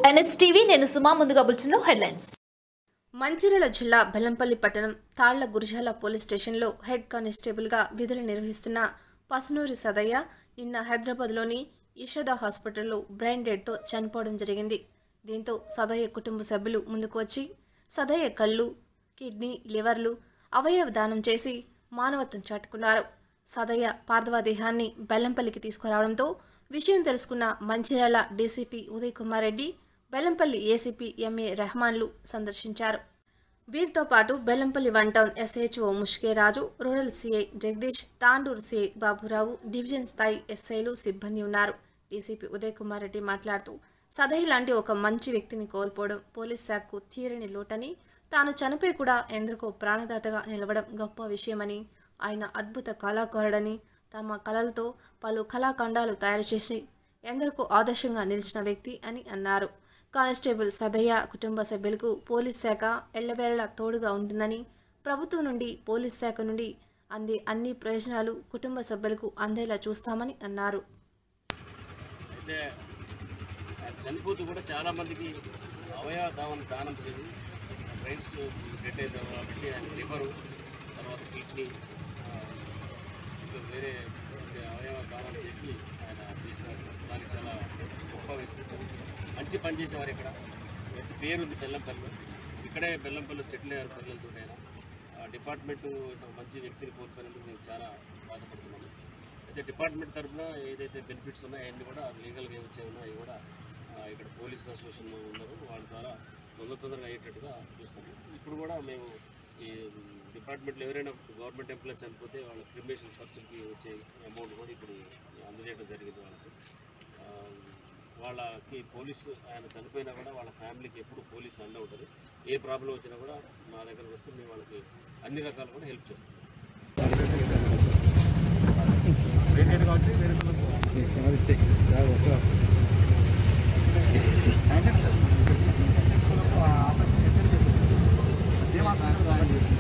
NSTV నేను సుమా ముందుగా బులెటిన్లో హెడ్లైన్స్ మంచిర్యాల జిల్లా బెల్లంపల్లి పట్టణం తాళ్ల గురిజాల పోలీస్ స్టేషన్లో హెడ్ కానిస్టేబుల్గా విధులు నిర్వహిస్తున్న పసునూరి సదయ్య నిన్న హైదరాబాద్లోని యశోద హాస్పిటల్లో బ్రెయిన్ డెడ్తో చనిపోవడం జరిగింది దీంతో సదయ్య కుటుంబ సభ్యులు ముందుకు వచ్చి సదయ్య కళ్ళు కిడ్నీ లివర్లు అవయవ దానం చేసి మానవత్వం చాటుకున్నారు సదయ్య పార్థివ దేహాన్ని బెల్లంపల్లికి తీసుకురావడంతో విషయం తెలుసుకున్న Mancherial DCP Uday Kumar Reddy Bellampalli ACP MA రెహమాన్లు సందర్శించారు వీరితో పాటు Bellampalli one town SHO Mushkeraju rural CI Jagadish Tandur CI Baburao division స్థాయి ఎస్ఐలు సిబ్బంది ఉన్నారు డీసీపీ ఉదయ్ కుమార్ రెడ్డి మాట్లాడుతూ సదహి లాంటి ఒక మంచి వ్యక్తిని కోల్పోవడం పోలీస్ శాఖకు తీరని లోటని తాను చనిపోయి కూడా ఎందరికో ప్రాణదాతగా నిలవడం గొప్ప విషయమని ఆయన అద్భుత కళాకారుడని తమ కళలతో పలు కళాఖండాలు తయారు చేసి ఎందరికో ఆదర్శంగా నిలిచిన వ్యక్తి అని అన్నారు కానిస్టేబుల్ సదయ్య కుటుంబ సభ్యులకు పోలీస్ శాఖ ఎల్లవేళలా తోడుగా ఉంటుందని ప్రభుత్వం నుండి పోలీస్ శాఖ నుండి అందే అన్ని ప్రయోజనాలు కుటుంబ సభ్యులకు అందేలా చూస్తామని అన్నారు అయితే ఆ చనిపోతూ కూడా చాలామందికి అవయవ దానం దానం చేసి బ్రెయిన్ స్టోన్ డెడ్ అయిన తర్వాత ఆయన లివరు తర్వాత కిడ్నీ ఆ, ఇంకా వేరే వేరే అవయవ దానం చేసి ఆయన చేసినారు దానికి చాలా గొప్ప వ్యక్తి మంచి పని చేసేవారు ఇక్కడ మంచి పేరు ఉంది బెల్లంపల్లిలో ఇక్కడే బెల్లంపల్లి సెటిల్ అయ్యారు పిల్లలతో ఆయన ఆ డిపార్ట్మెంట్ మంచి వ్యక్తిని కోల్పోయినందుకు మేము చాలా బాధపడుతున్నాము అయితే డిపార్ట్మెంట్ తరఫున ఏదైతే బెనిఫిట్స్ ఉన్నాయో అవన్నీ కూడా లీగల్గా వచ్చే ఉన్నాయో అవి కూడా ఆ, ఇక్కడ పోలీస్ అసోసియేషన్ ఉన్నారు వాళ్ళ ద్వారా తొందర తొందరగా అయ్యేటట్టుగా చూస్తాము ఇప్పుడు కూడా మేము ఈ డిపార్ట్మెంట్లో ఎవరైనా గవర్నమెంట్ ఎంప్లాయ్ చనిపోతే వాళ్ళ క్రిమినేషన్ ఖర్చులకి వచ్చే అమౌంట్ కూడా ఇప్పుడు అందజేయడం జరిగింది వాళ్ళకి ఆ, వాళ్ళకి పోలీసు ఆయన చనిపోయినా కూడా వాళ్ళ ఫ్యామిలీకి ఎప్పుడు పోలీసు అండ ఉంటుంది ఏ ప్రాబ్లం వచ్చినా కూడా మా దగ్గరకు వస్తే మేము వాళ్ళకి అన్ని రకాలు కూడా హెల్ప్ చేస్తాం ఏమాత్రం